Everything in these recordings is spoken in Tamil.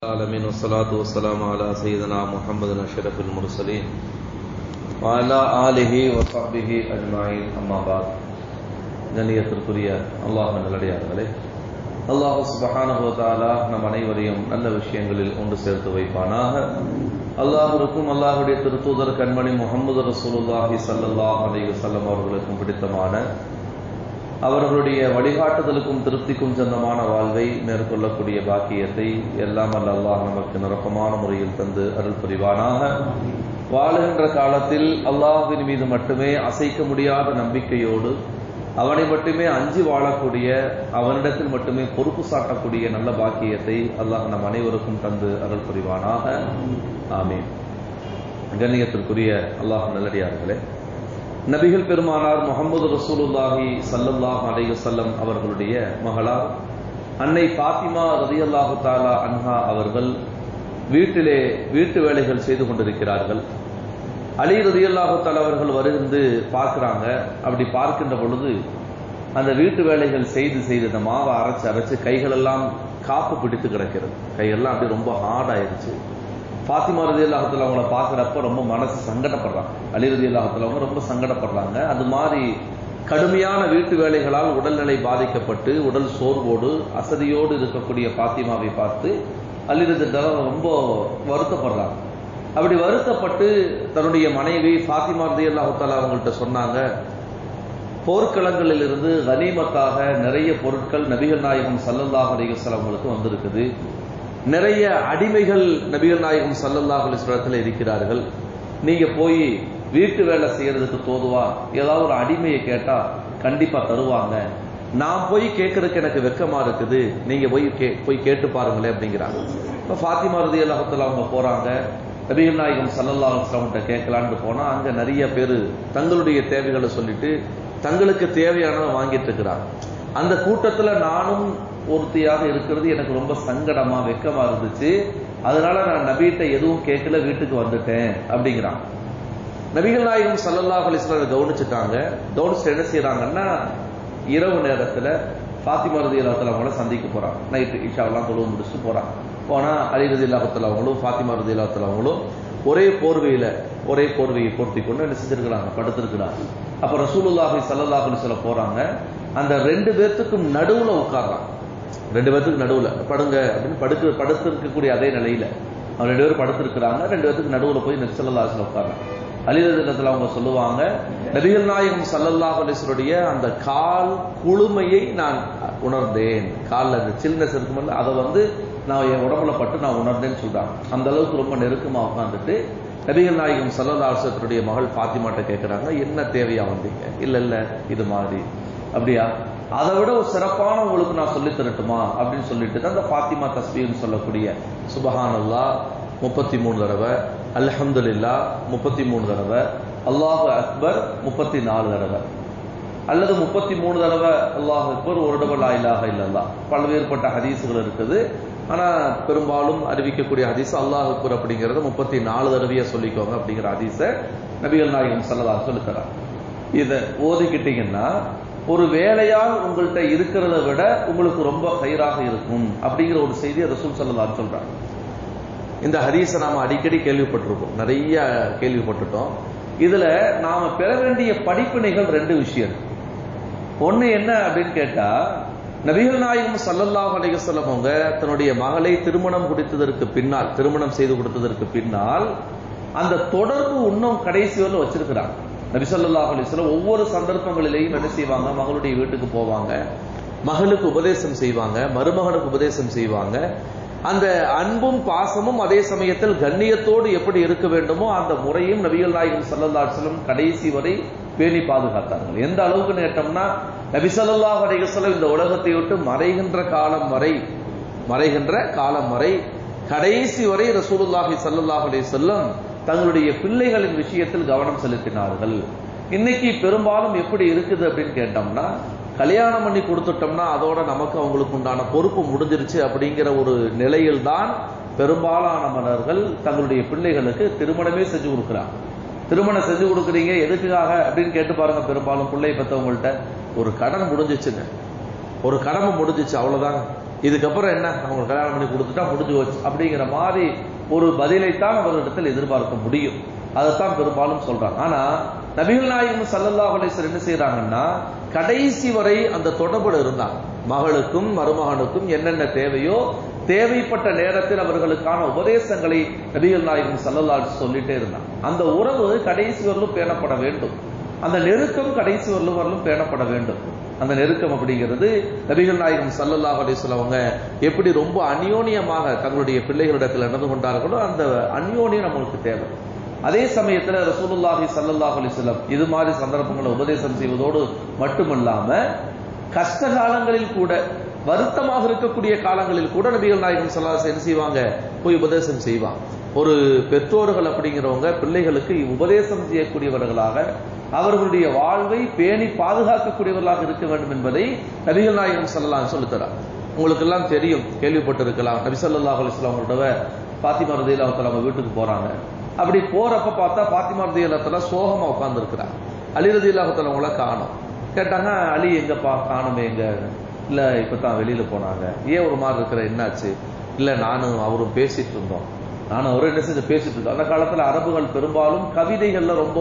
العالمين والصلاة والسلام على سيدنا محمد أشرف المرسلين وعلى آله وصحبه أجمعين أما بعد கண்ணியத்திற்குரிய அல்லாஹ் நல்லடியார்களே அல்லாஹ் சுபஹானஹு தஆலா நம் அனைவரையும் நல்ல விஷயங்களில் ஒன்று சேர்த்து வைப்பானாக அல்லாஹ்விற்கும் அல்லாஹ்வுடைய திருத்தூதர் கண்மணி முகமது ரசூலுல்லாஹி ஸல்லல்லாஹு அலைஹி வஸல்லம் அவர்களுக்கும் பிடித்தமான அவர்களுடைய வழிகாட்டுதலுக்கும் திருப்திக்கும் சொந்தமான வாழ்வை மேற்கொள்ளக்கூடிய பாக்கியத்தை எல்லாம் அல்ல அல்லாஹ் நமக்கு நிரப்பமான முறையில் தந்து அருள் புரிவானாக வாழுகின்ற காலத்தில் அல்லாஹுவின் மீது மட்டுமே அசைக்க முடியாத நம்பிக்கையோடு அவனை மட்டுமே அஞ்சி வாழக்கூடிய அவனிடத்தில் மட்டுமே பொறுப்பு சாட்டக்கூடிய நல்ல பாக்கியத்தை அல்லாஹ் நம் அனைவருக்கும் தந்து அருள் புரிவானாக ஆமீன் கண்ணியத்திற்குரிய அல்லாஹ் நல்லடியார்களே நபிகள் பெருமானார் முகமது ரசூலுல்லாஹி சல்லல்லாஹ் அலைவசல்லம் அவர்களுடைய மகளார் அன்னை பாத்திமா ரதியல்லாஹு தாலா அன்ஹா அவர்கள் வீட்டிலே வீட்டு வேலைகள் செய்து கொண்டிருக்கிறார்கள் அலி ரதியல்லாஹு தாலா அவர்கள் வருகின்று பார்க்கிறாங்க அப்படி பார்க்கின்ற பொழுது அந்த வீட்டு வேலைகள் செய்து செய்து இந்த மாவை அரைச்சு அரைச்சு கைகளெல்லாம் காப்பு பிடித்து கிடக்கிறது கையெல்லாம் அப்படி ரொம்ப ஹார்ட் ஆயிருச்சு ஃபாத்திமா ரதி அல்லாஹத்தில் அவங்கள பார்க்குறப்ப ரொம்ப மனசு சங்கடப்படுறாங்க அலி ரதி அல்லாஹத்தில் அவங்க ரொம்ப சங்கடப்படுறாங்க அது மாதிரி கடுமையான வீட்டு வேலைகளால் உடல்நிலை பாதிக்கப்பட்டு உடல் சோர்வோடு அசதியோடு இருக்கக்கூடிய பாத்திமாவை பார்த்து அலி ரதி ரொம்ப வருத்தப்படுறாங்க அப்படி வருத்தப்பட்டு தன்னுடைய மனைவி ஃபாத்திமா ரதி அல்லாஹால அவங்கள்ட்ட சொன்னாங்க போர்க்களங்களில் இருந்து கனிமத்தாக நிறைய பொருட்கள் நபிகள் நாயகம் சல்லல்லாஹ் அலிகஸ்லாம் அவங்களுக்கு வந்திருக்குது நிறைய அடிமைகள் நபிகள் நாயகம் சல்லல்லாஹ் அலிஸ்வரத்தில் இருக்கிறார்கள் நீங்க போய் வீட்டு வேலை செய்யறதுக்கு தோதுவா ஏதாவது ஒரு அடிமையை கேட்டா கண்டிப்பா தருவாங்க நான் போய் கேட்கறதுக்கு எனக்கு வெக்கமா இருக்குது நீங்க போய் கே போய் கேட்டு பாருங்களேன் அப்படிங்கிறாங்க இப்போ ஃபாத்திமா ரதி அல்லாஹத்தில் அவங்க போறாங்க நபிகள் நாயகம் சல்லல்லா அலுவலாம்கிட்ட கேட்கலான்னு போனா அங்க நிறைய பேர் தங்களுடைய தேவைகளை சொல்லிட்டு தங்களுக்கு தேவையானதை வாங்கிட்டு இருக்கிறாங்க அந்த கூட்டத்துல நானும் ஒருத்தியாக இருக்கிறது எனக்கு ரொம்ப சங்கடமா வெக்கமா இருந்துச்சு அதனால நான் நபீட்ட எதுவும் கேட்கல வீட்டுக்கு வந்துட்டேன் அப்படிங்கிறான் நபிகள் நாயகம் சல்லல்லாஹ் அலிஸ்லாம் கவனிச்சுட்டாங்க கவனிச்சுட்டு என்ன செய்யறாங்கன்னா இரவு நேரத்துல ஃபாத்திமா ரதி அல்லாத்துல அவங்கள சந்திக்க போறான் நைட்டு இஷாவெல்லாம் தொழுவு முடிச்சுட்டு போறான் போனா அலி ரதி அல்லாஹத்துல அவங்களும் ஃபாத்திமா ரதி அல்லாத்துல அவங்களும் ஒரே போர்வையில ஒரே போர்வையை போர்த்தி கொண்டு என்ன செஞ்சிருக்கிறாங்க படுத்திருக்கிறாங்க அப்ப ரசூலுல்லாஹி சல்லல்லாஹ் அலிஸ்ல போறாங்க அந்த ரெண்டு பேர்த்துக்கும் நடுவுல உட்கார்றான் ரெண்டு பேர்த்துக்கு நடுவுல படுங்க அப்படின்னு படுக்க படுத்து இருக்கக்கூடிய அதே நிலையில அவங்க ரெண்டு பேரும் படுத்திருக்கிறாங்க ரெண்டு பேர்த்துக்கு நடுவுல போய் நெச்சல்லாசில் உட்கார்றாங்க அலிரதினத்தில் அவங்க சொல்லுவாங்க நபிகள் நாயகம் சல்லல்லாஹ் அலிஸ்வருடைய அந்த கால் குளுமையை நான் உணர்ந்தேன் காலில் அந்த சில்னஸ் இருக்குமில்ல அதை வந்து நான் என் உடம்புல பட்டு நான் உணர்ந்தேன்னு சொல்றாங்க அந்த அளவுக்கு ரொம்ப நெருக்கமா உட்காந்துட்டு நபிகள் நாயகம் சல்லல்லாசத்துடைய மகள் பாத்திமாட்ட கேட்கிறாங்க என்ன தேவையா வந்தீங்க இல்ல இல்ல இது மாதிரி அப்படியா அதை விட ஒரு சிறப்பான உங்களுக்கு நான் சொல்லி தரட்டுமா அப்படின்னு சொல்லிட்டு தான் அந்த ஃபாத்திமா தஸ்பீர்னு சொல்லக்கூடிய சுபஹானல்லா முப்பத்தி மூணு தடவை அல்ஹம்துலில்லா முப்பத்தி மூணு தடவை அல்லாஹு அக்பர் முப்பத்தி நாலு தடவை அல்லது முப்பத்தி மூணு தடவை அல்லாஹ் அக்பர் ஒரு தடவை லா இலாஹ இல்லல்லா பல்வேறுபட்ட ஹதீஸுகள் இருக்குது ஆனா பெரும்பாலும் அறிவிக்கக்கூடிய ஹதீஸ் அல்லாஹ் அக்பர் அப்படிங்கறத முப்பத்தி நாலு தடவையா சொல்லிக்கோங்க அப்படிங்கிற ஹதீஸ நபிகள் நாயகம் சல்லதா சொல்லித்தரார் இதை ஓதிக்கிட்டீங்கன்னா ஒரு வேலையால் உங்கள்கிட்ட இருக்கிறத விட உங்களுக்கு ரொம்ப கயிறாக இருக்கும் அப்படிங்கிற ஒரு செய்தியை ரசூல் சல்லதான் சொல்றாங்க இந்த ஹதீஸை நாம அடிக்கடி கேள்விப்பட்டிருக்கோம் நிறைய கேள்விப்பட்டுட்டோம் இதுல நாம பெற வேண்டிய படிப்பினைகள் ரெண்டு விஷயம் ஒண்ணு என்ன அப்படின்னு கேட்டா நபிகள் நாயகம் சல்லல்லாஹ் அலைவசல்லம் அவங்க தன்னுடைய மகளை திருமணம் கொடுத்ததற்கு பின்னால் திருமணம் செய்து கொடுத்ததற்கு பின்னால் அந்த தொடர்பு இன்னும் கடைசி வரல வச்சிருக்கிறாங்க நபி சொல்லா அலிஸ்லாம் ஒவ்வொரு சந்தர்ப்பங்களிலேயும் என்ன செய்வாங்க மகளுடைய வீட்டுக்கு போவாங்க மகளுக்கு உபதேசம் செய்வாங்க மருமகனுக்கு உபதேசம் செய்வாங்க அந்த அன்பும் பாசமும் அதே சமயத்தில் கண்ணியத்தோடு எப்படி இருக்க வேண்டுமோ அந்த முறையும் நபிகள் நாயகம் சல்லல்லா அலிஸ்லம் கடைசி வரை பேணி பாதுகாத்தார்கள் எந்த அளவுக்கு நேட்டம்னா நபி சொல்லா அலிஸ்லம் இந்த உலகத்தை விட்டு மறைகின்ற காலம் வரை மறைகின்ற காலம் வரை கடைசி வரை ரசூலுல்லாஹி சல்லாஹ் அலி செல்லம் தங்களுடைய பிள்ளைகளின் விஷயத்தில் கவனம் செலுத்தினார்கள் இன்னைக்கு பெரும்பாலும் எப்படி இருக்குது அப்படின்னு கேட்டோம்னா கல்யாணம் பண்ணி கொடுத்துட்டோம்னா அதோட நமக்கு அவங்களுக்கு உண்டான பொறுப்பு முடிஞ்சிருச்சு அப்படிங்கிற ஒரு நிலையில் தான் பெரும்பாலான மன்னர்கள் தங்களுடைய பிள்ளைகளுக்கு திருமணமே செஞ்சு கொடுக்குறாங்க திருமணம் செஞ்சு கொடுக்குறீங்க எதுக்காக அப்படின்னு கேட்டு பாருங்க பெரும்பாலும் பிள்ளை பெற்றவங்கள்ட்ட ஒரு கடன் முடிஞ்சிச்சுங்க ஒரு கடமை முடிஞ்சிச்சு அவ்வளவுதாங்க இதுக்கப்புறம் என்ன அவங்க கல்யாணம் பண்ணி கொடுத்துட்டா முடிஞ்சு வச்சு அப்படிங்கிற மாதிரி ஒரு பதிலைத்தான் அவர்களிடத்தில் எதிர்பார்க்க முடியும் அதைத்தான் பெரும்பாலும் சொல்றாங்க ஆனா நபிகள் நாயகம் சல்லல்லாஹு அலைஹி வஸல்லம் என்ன செய்யறாங்கன்னா கடைசி வரை அந்த தொடர்புல இருந்தாங்க மகளுக்கும் மருமகனுக்கும் என்னென்ன தேவையோ தேவைப்பட்ட நேரத்தில் அவர்களுக்கான உபதேசங்களை நபிகள் நாயகம் சல்லல்லாஹு அலைஹி வஸல்லம் சொல்லிட்டே இருந்தாங்க அந்த உறவு கடைசி வரலும் பேணப்பட வேண்டும் அந்த நெருக்கம் கடைசி வரலும் வரலும் பேணப்பட வேண்டும் அந்த நெருக்கம் அப்படிங்கிறது நபிகள் நாயகம் சல்லல்லாஹு அலைஹி வஸல்லம் அவங்க எப்படி ரொம்ப அந்யோன்யமாக தங்களுடைய பிள்ளைகளிடத்தில் நடந்து கொண்டார்களோ அந்த அந்யோன்யம் நம்மளுக்கு தேவை அதே சமயத்துல ரசூலுல்லாஹி ஸல்லல்லாஹு அலைஹி வஸல்லம் இது மாதிரி சந்தர்ப்பங்களை உபதேசம் செய்வதோடு மட்டுமல்லாம கஷ்ட காலங்களில் கூட வருத்தமாக இருக்கக்கூடிய காலங்களில் கூட நபிகள் நாயகம் ஸல்லல்லாஹு என்ன செய்வாங்க போய் உபதேசம் செய்வாங்க ஒரு பெற்றோர்கள் அப்படிங்கிறவங்க பிள்ளைகளுக்கு உபதேசம் செய்யக்கூடியவர்களாக அவர்களுடைய வாழ்வை பேணி பாதுகாக்கக்கூடியவர்களாக இருக்க வேண்டும் என்பதை நபிகள் நாயகம் ஸல்லல்லாஹு சொல்லித்தரார் உங்களுக்கு எல்லாம் தெரியும் கேள்விப்பட்டிருக்கலாம் நபி ஸல்லல்லாஹு அலைஹி வஸல்லம் அவங்களோட பாத்திமா ரதியல்லாஹு தஆலா அவங்க வீட்டுக்கு போறாங்க அப்படி போறப்ப பார்த்தா பாத்திமா ரதியல்லாஹு தஆலா சோகமா உட்கார்ந்து இருக்கிறாங்க அலி ரதியல்லாஹு தஆலா அவங்கள காணோம் கேட்டாங்க அலி எங்கப்பா காணுமே எங்க இல்ல இப்பதான் வெளியில போனாங்க ஏன் ஒரு மாதிரி இருக்கிற என்னாச்சு இல்ல நானும் அவரும் பேசிட்டு இருந்தோம் நானும் அவரும் என்ன செஞ்சு பேசிட்டு இருந்தோம் அந்த காலத்துல அரபுகள் பெரும்பாலும் கவிதைகள்ல ரொம்ப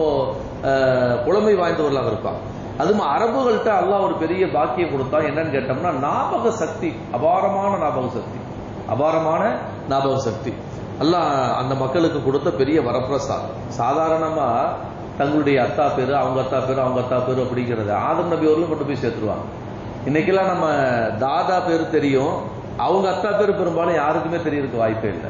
அஹ், புலமை வாய்ந்தவர்களாக இருப்பாங்க அதுவும் அரபுகள்கிட்ட அல்லாஹ் ஒரு பெரிய பாக்கியம் கொடுத்தா என்னன்னு கேட்டோம்னா ஞாபக சக்தி அபாரமான ஞாபக சக்தி அபாரமான ஞாபக சக்தி அல்லாஹ் அந்த மக்களுக்கு கொடுத்த பெரிய வரப்பிரசாதம் சாதாரணமா தங்களுடைய அத்தா பேரு அவங்க அத்தா பேரு அவங்க அத்தா பேரு அப்படிங்கறது ஆதம் நபி அவர்களும் கொண்டு போய் சேர்த்துருவாங்க இன்னைக்கெல்லாம் நம்ம தாதா பேரு தெரியும் அவங்க அத்தா பேரு பெரும்பாலும் யாருக்குமே தெரியறதுக்கு வாய்ப்பே இல்லை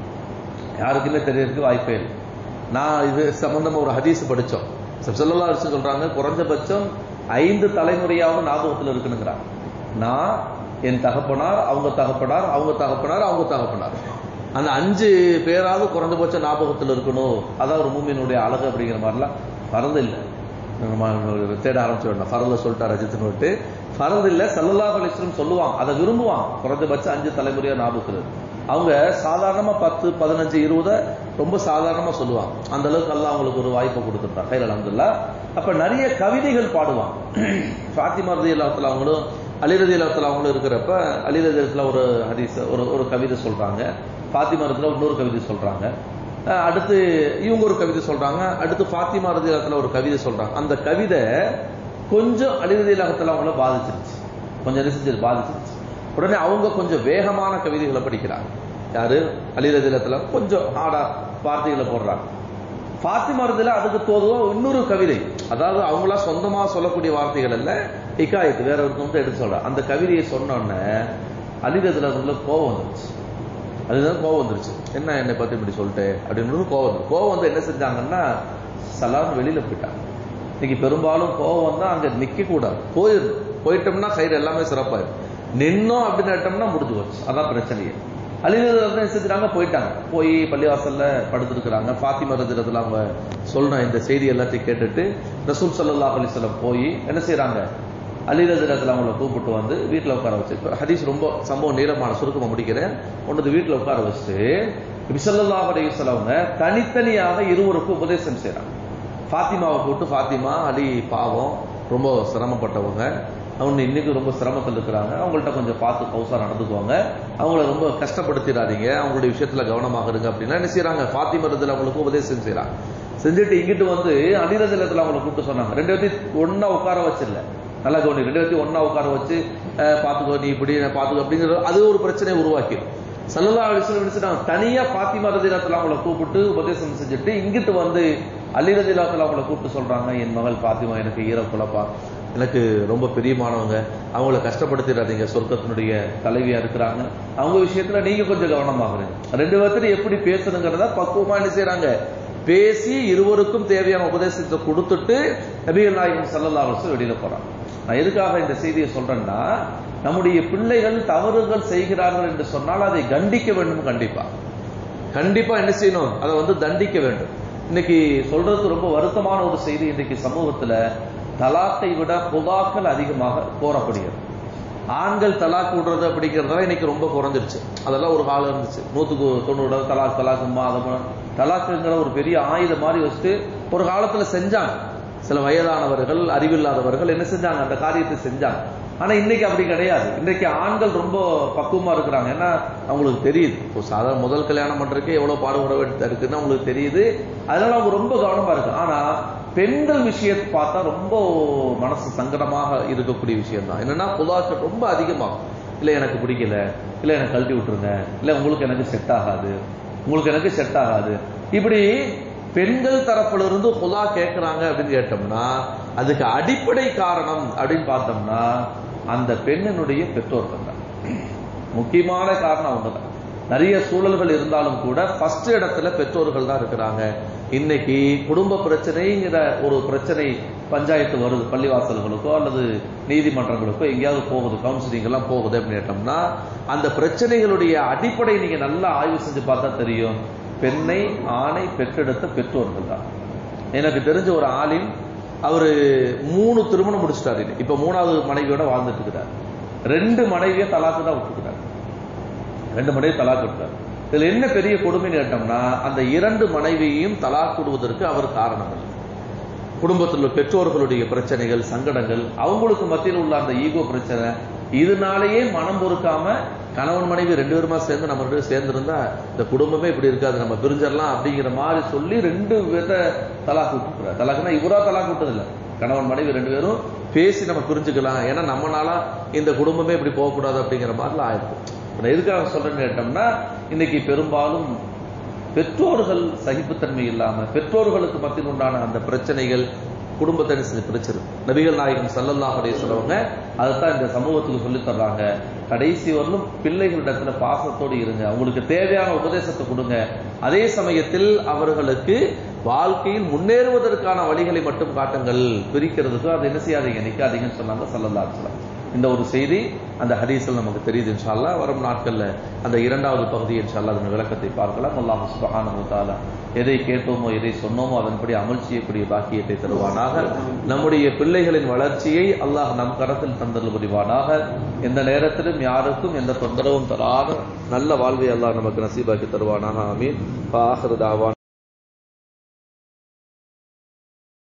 யாருக்குமே தெரியறதுக்கு வாய்ப்பே இல்லை நான் இது சம்பந்தமா ஒரு ஹதீஸ் படிச்சோம் சொல்லலா வச்சு சொல்றாங்க குறைஞ்சபட்சம் ஐந்து தலைமுறையாவது ஞாபகத்தில் இருக்குனுங்கிறாங்க நான் என் தகப்பனார் அவங்க தகப்பனார் அவங்க தகப்பனார் அவங்க தகப்பனார் அந்த அஞ்சு பேராவது குறைஞ்சபட்சம் ஞாபகத்தில் இருக்கணும் அதான் ஒரு மூமியினுடைய அழகு அப்படிங்கிற மாதிரிலாம் பரது இல்லை நம்ம தேட ஆரம்பிச்சு வேண்டாம் ஃபரல சொல்லிட்டா ரஜித்னு விட்டு ஃபரது இல்லை சல்லல்லாஹு அலைஹி வஸல்லம் சொல்லுவாங்க அதை விரும்புவாங்க குறைஞ்சபட்சம் அஞ்சு தலைமுறையா ஞாபகத்தில் இருக்கு. அவங்க சாதாரணமா பத்து பதினஞ்சு இருபதை ரொம்ப சாதாரணமா சொல்லுவாங்க அந்த அளவுக்கு அல்லாஹ் அவங்களுக்கு ஒரு வாய்ப்பை கொடுத்துருப்பாங்க கையில் அலமதுல்லா அப்ப நிறைய கவிதைகள் பாடுவாங்க ஃபாத்திமா ரதி அல்லாத்துல அவங்களும் அலி ரதி அல்லாத்துல அவங்களும் இருக்கிறப்ப அலி ரதி அல்லாத்துல ஒரு ஹதீஸ் ஒரு ஒரு கவிதை சொல்றாங்க ஃபாத்திமா ரதில இன்னொரு கவிதை சொல்றாங்க அஹ் அடுத்து இவங்க ஒரு கவிதை சொல்றாங்க அடுத்து ஃபாத்திமா ரதி அல்லாத்துல ஒரு கவிதை சொல்றாங்க அந்த கவிதை கொஞ்சம் அலி ரதி அல்லாத்துல அவங்கள பாதிச்சிருச்சு கொஞ்சம் என்ன செஞ்சது பாதிச்சிருச்சு உடனே அவங்க கொஞ்சம் வேகமான கவிதைகளை படிக்கிறாங்க யாரு அலிரதிலத்துல கொஞ்சம் ஆடா வார்த்தைகளை போடுறாங்க ஃபாத்திமா ரதில அதுக்கு தோதுவா இன்னொரு கவிதை அதாவது அவங்களா சொந்தமா சொல்லக்கூடிய வார்த்தைகள் அல்ல ஹிகாயத்து வேற ஒருத்தவங்க வந்து எடுத்து சொல்றாங்க அந்த கவிதையை சொன்ன உடனே அலிரதில கோவம் வந்துருச்சு அதுதான் கோவம் வந்துருச்சு என்ன என்னை பத்தி இப்படி சொல்லிட்டு அப்படின்னு கோவம் வந்து கோவம் வந்து என்ன செஞ்சாங்கன்னா சலான்னு வெளியில போயிட்டாங்க இன்னைக்கு பெரும்பாலும் கோவம் தான் அங்க நிக்க கூடாது போயிடும் போயிட்டோம்னா கயிறு எல்லாமே சிறப்பாயிரும் நின்னோம் அப்படின்னு நட்டோம்னா முடிஞ்சு போச்சு அதான் பிரச்சனையே அலிரது என்ன செஞ்சுட்டாங்க போயிட்டாங்க போய் பள்ளிவாசல்ல படுத்துருக்குறாங்க ஃபாத்திமா ரஜிரத்துல அவங்க சொல்ற இந்த செய்தி எல்லாத்தையும் கேட்டுட்டு ரசூல் சல்லல்லாஹு அலைஹி வஸல்லம் போய் என்ன செய்றாங்க அலிரஜிரத்துல அவங்கள கூப்பிட்டு வந்து வீட்டுல உட்கார வச்சு இப்ப ஹதீஸ் ரொம்ப சம்பவம் நீளமான சுருக்கமா முடிக்கிறேன் கொண்டு வீட்டுல உட்கார வச்சுட்டு பிசல்லாஹ் அலைஹி வஸல்லம் அவங்க தனித்தனியாக இருவருக்கும் உபதேசம் செய்றாங்க ஃபாத்திமாவை கூப்பிட்டு ஃபாத்திமா அலி பாவம் ரொம்ப சிரமப்பட்டவங்க அவங்க இன்னைக்கு ரொம்ப சிரமத்தில் இருக்கிறாங்க அவங்கள்ட்ட கொஞ்சம் பார்த்து கௌசா நடந்துக்குவாங்க அவங்கள ரொம்ப கஷ்டப்படுத்திடாதீங்க அவங்களுடைய விஷயத்துல கவனமாக இருங்க அப்படின்னா என்ன செய்றாங்க ஃபாத்திமா ரதில் அவங்களுக்கு உபதேசம் செய்றாங்க செஞ்சுட்டு இங்கிட்டு வந்து அலிரதிலத்தில் அவங்களை கூப்பிட்டு சொன்னாங்க ரெண்டு பேர்த்தையும் ஒண்ணா உட்கார வச்சிடல நல்லா கவனி ரெண்டு பேர்த்தையும் ஒண்ணா உட்கார வச்சு அஹ், பாத்துக்கோ நீ இப்படி நான் பாத்துக்கோ அப்படிங்கிற அது ஒரு பிரச்சனையை உருவாக்கிடும் சல்லல்லா அலிஸ்லம் நினைச்சுட்டாங்க தனியா பாத்திமா ரதிலாத்துல அவங்கள கூப்பிட்டு உபதேசம் செஞ்சுட்டு இங்கிட்டு வந்து அலி ரதிலாத்துல அவங்கள கூப்பிட்டு சொல்றாங்க என் மகள் பாத்திமா எனக்கு ஈரக்குலப்பா எனக்கு ரொம்ப பிரியமானவங்க அவங்கள கஷ்டப்படுத்திடாதீங்க சொர்க்கத்தினுடைய தலைவியா இருக்கிறாங்க அவங்க விஷயத்துல நீங்க கொஞ்சம் கவனமாக இருங்க ரெண்டு பேர்த்தையும் எப்படி பேசணுங்கிறத பக்குவமா என்ன செய்றாங்க பேசி இருவருக்கும் தேவையான உபதேசத்தை கொடுத்துட்டு நபிகள் நாயகம் சல்லல்லா அலிஸ்லம் வெளியில போறாங்க நான் எதுக்காக இந்த செய்தியை சொல்றேன்னா நம்முடைய பிள்ளைகள் தவறுகள் செய்கிறார்கள் என்று சொன்னால் அதை கண்டிக்க வேண்டும் கண்டிப்பா கண்டிப்பா என்ன செய்யணும் அதை வந்து தண்டிக்க வேண்டும் இன்னைக்கு சொல்றதுக்கு ரொம்ப வருத்தமான ஒரு செய்தி இன்னைக்கு சமூகத்துல தலாக்கை விட புகாக்கள் அதிகமாக கோரப்படுகிறது ஆண்கள் தலாக் விடுறது அப்படிங்கிறதெல்லாம் இன்னைக்கு ரொம்ப குறைஞ்சிருச்சு அதெல்லாம் ஒரு காலம் இருந்துச்சு நூத்துக்கு தொண்ணூறு தலாக் தலாக்குமா அதை தலாக்குங்கிற ஒரு பெரிய ஆயுதம் மாதிரி வச்சுட்டு ஒரு காலத்துல செஞ்சாங்க சில வயதானவர்கள் அறிவில்லாதவர்கள் என்ன செஞ்சாங்க அந்த காரியத்தை செஞ்சாங்க ஆனா இன்னைக்கு அப்படி கிடையாது இன்றைக்கு ஆண்கள் ரொம்ப பக்குவமா இருக்கிறாங்க ஏன்னா அவங்களுக்கு தெரியுது இப்போ சாதாரண முதல் கல்யாணம் பண்றதுக்கு எவ்வளவு பாடுபட வேண்டியது இருக்குன்னு அவங்களுக்கு தெரியுது அதனால அவங்க ரொம்ப கவனமா இருக்கு ஆனா பெண்கள் விஷயத்தை பார்த்தா ரொம்ப மனசு சங்கடமாக இருக்கக்கூடிய விஷயம் தான் என்னன்னா புதாக்கள் ரொம்ப அதிகமாகும் இல்ல எனக்கு பிடிக்கல இல்ல எனக்கு கழட்டி விட்டுருங்க இல்ல உங்களுக்கு எனக்கு செட் ஆகாது உங்களுக்கு எனக்கு செட் ஆகாது இப்படி பெண்கள் தரப்புல இருந்து புலா கேட்கிறாங்க அப்படின்னு கேட்டோம்னா அதுக்கு அடிப்படை காரணம் அப்படின்னு பார்த்தோம்னா அந்த பெண்ணினுடைய பெற்றோர்கள் தான் முக்கியமான காரணம் அவங்க தான் நிறைய சூழல்கள் இருந்தாலும் கூட ஃபர்ஸ்ட் இடத்துல பெற்றோர்கள் தான் இருக்கிறாங்க இன்னைக்கு குடும்ப பிரச்சனைங்கிற ஒரு பிரச்சனை பஞ்சாயத்து வருது பள்ளிவாசல்களுக்கோ அல்லது நீதிமன்றங்களுக்கோ எங்கேயாவது போகுது கவுன்சிலிங் எல்லாம் போகுது அப்படின்னு கேட்டோம்னா அந்த பிரச்சனைகளுடைய அடிப்படை நீங்க நல்லா ஆய்வு செஞ்சு பார்த்தா தெரியும் பெண்ணை ஆணை பெற்றெடுத்த பெற்றோர்கள் தான் எனக்கு தெரிஞ்ச ஒரு ஆளின் அவரு மூணு திருமணம் முடிச்சிட்டாரு இப்ப மூணாவது மனைவியோட வாழ்ந்துட்டு இருக்கிறார் ரெண்டு மனைவியை தலாக்கு தான் விட்டுக்கிறார் ரெண்டு மனைவி தலாக்கு விட்டார் இதுல என்ன பெரிய கொடுமைன்னு கேட்டோம்னா அந்த இரண்டு மனைவியையும் தலாக் விடுவதற்கு அவர் காரணம் இல்லை குடும்பத்தில் உள்ள பெற்றோர்களுடைய பிரச்சனைகள் சங்கடங்கள் அவங்களுக்கு மத்தியில் உள்ள அந்த ஈகோ பிரச்சனை இதனாலேயே மனம் பொறுக்காம கணவன் மனைவி ரெண்டு பேருமா சேர்ந்து நம்ம ரெண்டு பேரும் சேர்ந்திருந்தா இந்த குடும்பமே இப்படி இருக்காது நம்ம பிரிஞ்சிடலாம் அப்படிங்கிற மாதிரி சொல்லி ரெண்டு பேர்த்த தலாக் விட்டுக்கிறார் தலாக்குனா இவரா தலாக் விட்டதில்ல கணவன் மனைவி ரெண்டு பேரும் பேசி நம்ம பிரிஞ்சுக்கலாம் ஏன்னா நம்மனால இந்த குடும்பமே இப்படி போகக்கூடாது அப்படிங்கிற மாதிரிலாம் ஆயிருக்கும் நான் எதுக்காக சொல்றேன்னு கேட்டோம்னா இன்னைக்கு பெரும்பாலும் பெற்றோர்கள் சகிப்புத்தன்மை இல்லாம பெற்றோர்களுக்கு மத்தியில் உண்டான அந்த பிரச்சனைகள் குடும்பத்தை செஞ்சு பிரிச்சிருக்கு நபிகள் நாயகம் சல்லல்லாஹ் அலைஹி சொல்லுவாங்க அதைத்தான் இந்த சமூகத்துக்கு சொல்லித் தர்றாங்க கடைசி வரலும் பிள்ளைகளிடத்துல பாசத்தோடு இருங்க அவங்களுக்கு தேவையான உபதேசத்தை கொடுங்க அதே சமயத்தில் அவர்களுக்கு வாழ்க்கையில் முன்னேறுவதற்கான வழிகளை மட்டும் காட்டுங்கள் பிரிக்கிறதுக்கு அதை என்ன செய்யாதீங்க நிக்காதீங்கன்னு சொன்னாங்க சல்லல்லாஹு அலைஹி வஸல்லம். இந்த ஒரு செய்தி அந்த ஹதீஸில் நமக்கு தெரியுது இன்ஷால்லா வரும் நாட்கள்ல அந்த இரண்டாவது பகுதி இன்ஷால்லா அதன் விளக்கத்தை பார்க்கலாம் அல்லாஹ் சுபஹானஹு வ தஆலா எதை கேட்டோமோ எதை சொன்னோமோ அதன்படி அமல் செய்யக்கூடிய பாக்கியத்தை தருவானாக நம்முடைய பிள்ளைகளின் வளர்ச்சியை அல்லாஹ் நம் கரத்தில் தந்தல் புரிவானாக எந்த நேரத்திலும் யாருக்கும் எந்த தொந்தரவும் தராத நல்ல வாழ்வை அல்லாஹ் நமக்கு நசீபாக்கி தருவானாக ஆமீன் ஆஹிரு தாவான்